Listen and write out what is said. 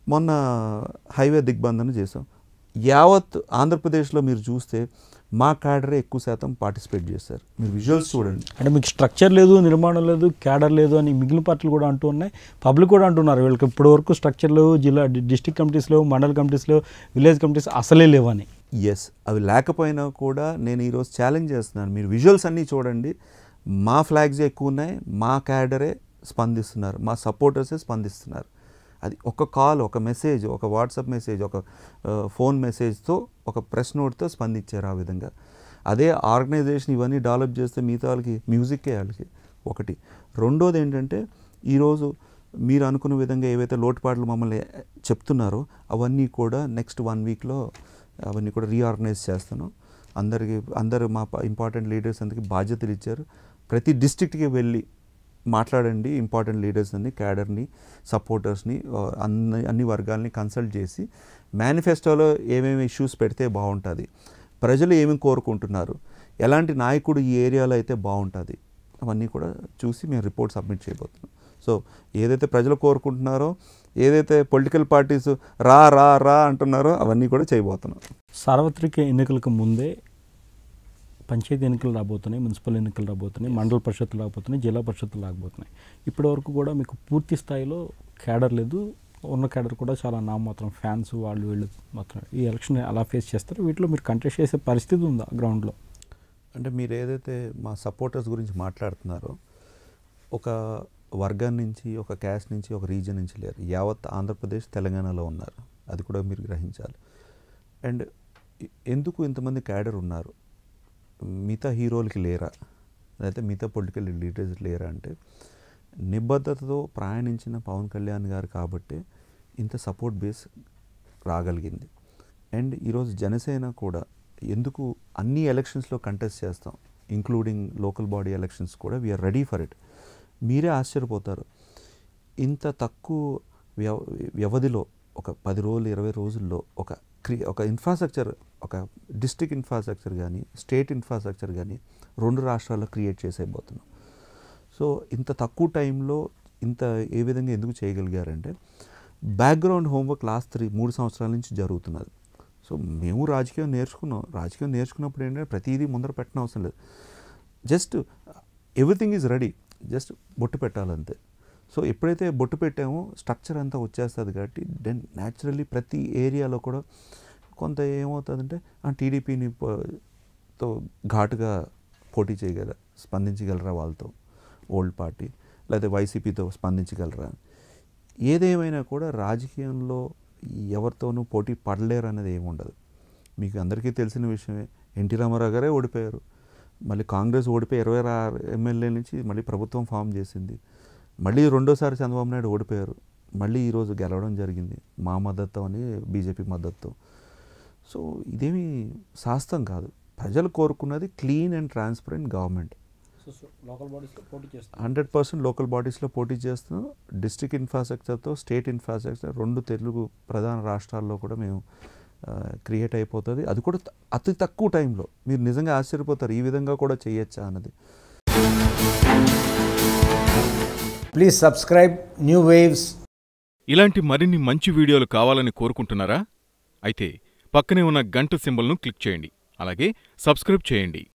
మొన్న హైవే దిగ్బంధన చేసాం యావత్ ఆంధ్రప్రదేశ్లో మీరు చూస్తే మా క్యాడరే ఎక్కువ శాతం పార్టిసిపేట్ చేశారు మీరు విజువల్స్ చూడండి అంటే మీకు స్ట్రక్చర్ లేదు నిర్మాణం లేదు క్యాడర్ లేదు అని మిగిలిన పార్టీలు కూడా అంటూ ఉన్నాయి పబ్లిక్ కూడా అంటున్నారు వీళ్ళకి ఇప్పటి వరకు స్ట్రక్చర్ లేవు జిల్లా డిస్టిక్ కమిటీస్ లేవు మండల కమిటీస్ లేవు విలేజ్ కమిటీస్ అసలే లేవని ఎస్ అవి లేకపోయినా కూడా నేను ఈరోజు ఛాలెంజ్ చేస్తున్నాను మీరు విజువల్స్ అన్నీ చూడండి మా ఫ్లాగ్స్ ఎక్కువ ఉన్నాయి మా క్యాడరే స్పందిస్తున్నారు మా సపోర్టర్సే స్పందిస్తున్నారు అది ఒక కాల్ ఒక మెసేజ్ ఒక వాట్సాప్ మెసేజ్ ఒక ఆ, ఫోన్ మెసేజ్తో ఒక ప్రెస్ నోట్తో స్పందించారు ఆ విధంగా అదే ఆర్గనైజేషన్ ఇవన్నీ డెవలప్ చేస్తే మిగతా వాళ్ళకి మ్యూజిక్కే వాళ్ళకి ఒకటి రెండోది ఏంటంటే ఈరోజు మీరు అనుకున్న విధంగా ఏవైతే లోటుపాట్లు మమ్మల్ని చెప్తున్నారో అవన్నీ కూడా నెక్స్ట్ వన్ వీక్లో అవన్నీ కూడా రీఆర్గనైజ్ చేస్తాను అందరికి అందరు మా ఇంపార్టెంట్ లీడర్స్ అందరికి బాధ్యతలు ఇచ్చారు ప్రతి డిస్ట్రిక్ట్కి వెళ్ళి మాట్లాడండి ఇంపార్టెంట్ లీడర్స్ అన్ని క్యాడర్ని సపోర్టర్స్ని అన్ని అన్ని వర్గాల్ని కన్సల్ట్ చేసి మేనిఫెస్టోలో ఏమేమి ఇష్యూస్ పెడితే బాగుంటుంది ప్రజలు ఏమేమి కోరుకుంటున్నారు ఎలాంటి నాయకుడు ఈ ఏరియాలో అయితే బాగుంటుంది అవన్నీ కూడా చూసి మేము రిపోర్ట్ సబ్మిట్ చేయబోతున్నాం సో ఏదైతే ప్రజలు కోరుకుంటున్నారో ఏదైతే పొలిటికల్ పార్టీస్ రా రా రా అంటున్నారో అవన్నీ కూడా చేయబోతున్నాం సార్వత్రిక ఎన్నికలకు ముందే పంచాయతీ ఎన్నికలు రాబోతున్నాయి మున్సిపల్ ఎన్నికలు రాబోతున్నాయి మండల పరిషత్తులు రాబోతున్నాయి జిల్లా పరిషత్తులు రాబోతున్నాయి ఇప్పటి వరకు కూడా మీకు పూర్తి స్థాయిలో క్యాడర్ లేదు ఉన్న క్యాడర్ కూడా చాలా నామాత్రం ఫ్యాన్స్ వాళ్ళు వీళ్ళు మాత్రం ఈ ఎలక్షన్ అలా ఫేస్ చేస్తారు వీటిలో మీరు కంటెస్ట్ చేసే పరిస్థితి ఉందా గ్రౌండ్లో అంటే మీరు ఏదైతే మా సపోర్టర్స్ గురించి మాట్లాడుతున్నారో ఒక వర్గం నుంచి ఒక క్యాస్ట్ నుంచి ఒక రీజన్ నుంచి లేరు యావత్ ఆంధ్రప్రదేశ్ తెలంగాణలో ఉన్నారు అది కూడా మీరు గ్రహించాలి అండ్ ఎ- ఎందుకు ఇంతమంది క్యాడర్ ఉన్నారు మిగతా హీరోలకి లేరా లేకపోతే మిగతా పొలిటికల్ లీడర్స్ లేరా అంటే నిబద్ధతతో ప్రయాణించిన పవన్ కళ్యాణ్ గారు కాబట్టి ఇంత సపోర్ట్ బేస్ రాగలిగింది అండ్ ఈరోజు జనసేన కూడా ఎందుకు అన్ని ఎలక్షన్స్లో కంటెస్ట్ చేస్తాం ఇంక్లూడింగ్ లోకల్ బాడీ ఎలక్షన్స్ కూడా వీఆర్ రెడీ ఫర్ ఇట్ మీరే ఆశ్చర్యపోతారు ఇంత తక్కువ వ్యవ వ్యవధిలో ఒక పది రోజులు ఇరవై రోజుల్లో ఒక క్రి ఒక ఇన్ఫ్రాస్ట్రక్చర్ ఒక డిస్ట్రిక్ట్ ఇన్ఫ్రాస్ట్రక్చర్ కానీ స్టేట్ ఇన్ఫ్రాస్ట్రక్చర్ కానీ రెండు రాష్ట్రాల్లో క్రియేట్ చేసేయబోతున్నాం సో ఇంత తక్కువ టైంలో ఇంత ఏ విధంగా ఎందుకు చేయగలిగారంటే బ్యాక్గ్రౌండ్ హోంవర్క్ లాస్ట్ త్రీ మూడు సంవత్సరాల నుంచి జరుగుతున్నది సో మేము రాజకీయం నేర్చుకున్నాం రాజకీయం నేర్చుకున్నప్పుడు ఏంటంటే ప్రతిదీ ముందర పెట్టిన అవసరం లేదు just everything is ready just బొట్టు పెట్టాలంతే సో ఎప్పుడైతే బొట్టు పెట్టామో స్ట్రక్చర్ అంతా వచ్చేస్తుంది కాబట్టి దెన్ న్యాచురల్లీ ప్రతి ఏరియాలో కూడా కొంత ఏమవుతుందంటే ఆ టీడీపీని తో ఘాటుగా పోటీ చేయగల స్పందించగలరా వాళ్ళతో ఓల్డ్ పార్టీ లేకపోతే వైసీపీతో స్పందించగలరా ఏదేమైనా కూడా రాజకీయంలో ఎవరితోనూ పోటీ పడలేరు అనేది ఏమి ఉండదు మీకు అందరికీ తెలిసిన విషయమే ఎన్టీ రామారావు గారే ఓడిపోయారు మళ్ళీ కాంగ్రెస్ ఓడిపోయి ఇరవై ఆరు ఎమ్మెల్యే నుంచి మళ్ళీ ప్రభుత్వం ఫామ్ చేసింది మళ్ళీ రెండోసారి చంద్రబాబు నాయుడు ఓడిపోయారు మళ్ళీ ఈరోజు గెలవడం జరిగింది మా మద్దతు అని బీజేపీ మద్దతు సో ఇదేమి శాస్త్రం కాదు ప్రజలు కోరుకున్నది clean and transparent government local బాడీస్లో పోటీ చేస్తారు హండ్రెడ్ పర్సెంట్ లోకల్ బాడీస్లో పోటీ చేస్తున్నాం డిస్ట్రిక్ట్ ఇన్ఫ్రాస్ట్రక్చర్తో స్టేట్ ఇన్ఫ్రాస్ట్రక్చర్ రెండు తెలుగు ప్రధాన రాష్ట్రాల్లో కూడా మేము క్రియేట్ అయిపోతుంది అది కూడా త- అతి తక్కువ టైంలో మీరు నిజంగా ఆశ్చర్యపోతారు ఈ విధంగా కూడా చేయొచ్చా అన్నది Please subscribe New Waves ఇలాంటి మరిన్ని మంచి వీడియోలు కావాలని కోరుకుంటున్నారా అయితే పక్కనే ఉన్న గంట సింబల్ను క్లిక్ చేయండి అలాగే సబ్స్క్రైబ్ చేయండి